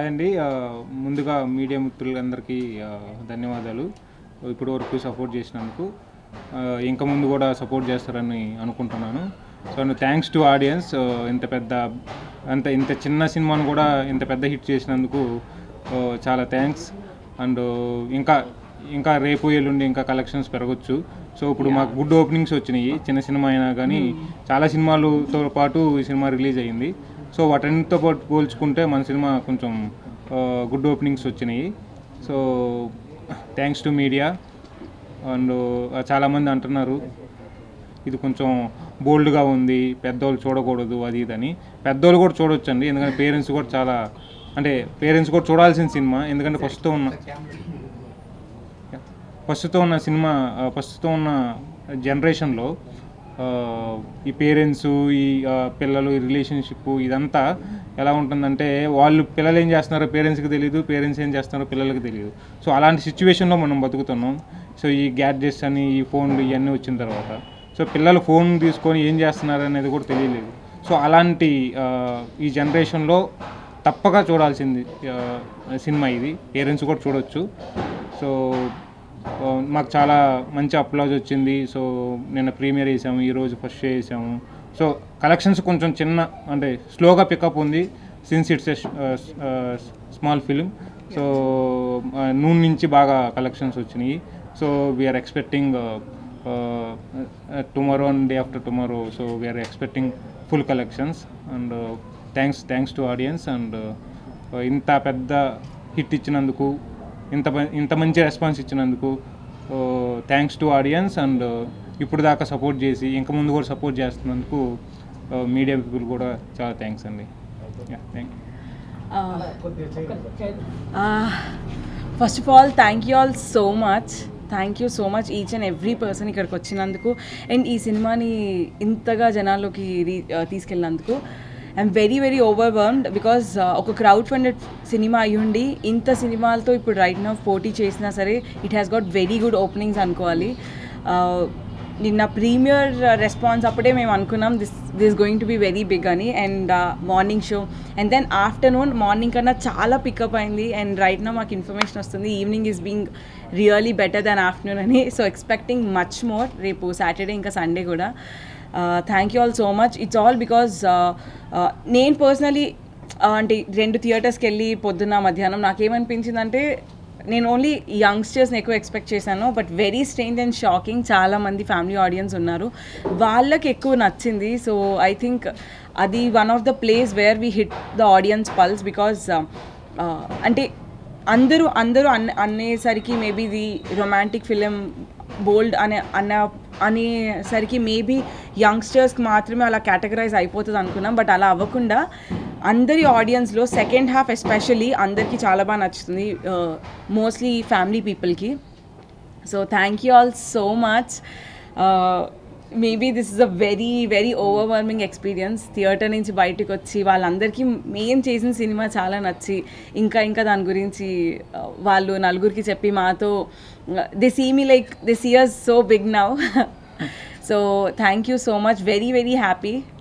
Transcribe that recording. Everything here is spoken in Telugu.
హాయ్ అండి ఆ, ముందుగా మీడియా మిత్రులందరికీ ఆ, ధన్యవాదాలు ఇప్పటి వరకు సపోర్ట్ చేసినందుకు ఆ, ఇంకా ముందు కూడా సపోర్ట్ చేస్తారని అనుకుంటున్నాను సో థ్యాంక్స్ టు ఆడియన్స్ ఇంత పెద్ద అంత ఇంత చిన్న సినిమాను కూడా ఇంత పెద్ద హిట్ చేసినందుకు ఆ, చాలా థ్యాంక్స్ అండ్ ఇంకా ఇంకా రేపు ఎల్లుండి ఇంకా కలెక్షన్స్ పెరగచ్చు సో ఇప్పుడు మాకు గుడ్ ఓపెనింగ్స్ వచ్చినాయి చిన్న సినిమా అయినా కానీ చాలా సినిమాలతో పాటు ఈ సినిమా రిలీజ్ అయ్యింది సో వాటన్నిటితో పాటు పోల్చుకుంటే మన సినిమా కొంచెం గుడ్ ఓపెనింగ్స్ వచ్చినాయి so thanks to media and చాలామంది అంటున్నారు ఇది కొంచెం బోల్డ్గా ఉంది పెద్దోళ్ళు చూడకూడదు అది ఇది అని పెద్దోళ్ళు కూడా చూడొచ్చండి ఎందుకంటే పేరెంట్స్ కూడా చాలా అంటే పేరెంట్స్ కూడా చూడాల్సిన సినిమా ఎందుకంటే ప్రస్తుతం ఉన్న ప్రస్తుతం ఉన్న సినిమా ఆ, ప్రస్తుతం ఉన్న జనరేషన్లో ఆ, ఈ పేరెంట్స్ ఈ ఆ, పిల్లలు ఈ రిలేషన్షిప్ ఇదంతా ఎలా ఉంటుందంటే వాళ్ళు పిల్లలు ఏం చేస్తున్నారో పేరెంట్స్కి తెలియదు పేరెంట్స్ ఏం చేస్తున్నారో పిల్లలకి తెలియదు సో అలాంటి సిచ్యువేషన్లో మనం బతుకుతున్నాం సో ఈ గ్యాడ్జెట్స్ అని ఈ ఫోన్లు ఇవన్నీ వచ్చిన తర్వాత సో పిల్లలు ఫోన్ తీసుకొని ఏం చేస్తున్నారు అనేది కూడా తెలియలేదు సో అలాంటి ఆ, ఈ జనరేషన్లో తప్పక చూడాల్సింది ఆ, సినిమా ఇది పేరెంట్స్ కూడా చూడొచ్చు సో ఆ, మాకు చాలా మంచి అప్లాజ్ వచ్చింది సో నిన్న ప్రీమియర్ వేసాము ఈరోజు ఫస్ట్ షో వేసాము సో కలెక్షన్స్ కొంచెం చిన్న అంటే స్లోగా పికప్ ఉంది since it's small film so noon నుంచి బాగా కలెక్షన్స్ వచ్చినాయి so we're expecting tomorrow and day after tomorrow so we're expecting full collections and thanks thanks to audience and ఇంత పెద్ద హిట్ ఇచ్చినందుకు ఇంత మం- ఇంత మంచి రెస్పాన్స్ ఇచ్చినందుకు థ్యాంక్స్ టు ఆడియన్స్ అండ్ ఇప్పుడు దాకా సపోర్ట్ చేసి ఇంకా ముందు కూడా సపోర్ట్ చేస్తున్నందుకు మీడియా పీపుల్ కూడా చాలా థ్యాంక్స్ అండి thank first of all thank you all so much thank you so much each and every person ఇక్కడికి వచ్చినందుకు అండ్ ఈ సినిమాని ఇంతగా జనాల్లోకి రీ తీసుకెళ్ళినందుకు I'm very very overwhelmed because ఒక క్రౌడ్ ఫండెడ్ సినిమా అయ్యుండి ఇంత సినిమాలతో ఇప్పుడు రైట్ నా పోటీ చేసినా సరే it has got very good openings అనుకోవాలి Uh, నిన్న ప్రీమియర్ రెస్పాన్స్ అప్పుడే మేము అనుకున్నాం this this going to be very big అని and morning show and then afternoon morning కన్నా చాలా పికప్ అయింది అండ్ రైట్ నా మాకు ఇన్ఫర్మేషన్ వస్తుంది evening is being really better than afternoon అని సో ఎక్స్పెక్టింగ్ మచ్ మోర్ రేపు సాటర్డే ఇంకా సండే కూడా thank you all so much it's all because నేను పర్సనలీ అంటే రెండు థియేటర్స్కి వెళ్ళి పొద్దున్న మధ్యాహ్నం నాకేమనిపించిందంటే నేను ఓన్లీ యంగ్స్టర్స్ని ఎక్కువ ఎక్స్పెక్ట్ చేశాను but very strange and shocking చాలా మంది ఫ్యామిలీ ఆడియన్స్ ఉన్నారు వాళ్ళకి ఎక్కువ నచ్చింది సో ఐ థింక్ అది one of the place where we hit the audience pulse because అంటే అందరూ అందరూ అన్ అనేసరికి మేబీ ఇది రొమాంటిక్ ఫిలిం బోల్డ్ అనే అన్న అనేసరికి మేబీ యంగ్స్టర్స్కి మాత్రమే అలా కేటగరైజ్ అయిపోతుంది అనుకున్నాం బట్ అలా అవ్వకుండా అందరి ఆడియన్స్లో సెకండ్ హాఫ్ ఎస్పెషల్లీ అందరికీ చాలా బాగా నచ్చుతుంది మోస్ట్లీ ఫ్యామిలీ పీపుల్కి so thank you all so much maybe this is a very very overwhelming experience theatre నుంచి బయటకు వచ్చి వాళ్ళందరికీ మేం చేసిన సినిమా చాలా నచ్చి ఇంకా ఇంకా దాని గురించి uh, వాళ్ళు నలుగురికి చెప్పి మాతో they see me like they see us so big now so thank you so much very very happy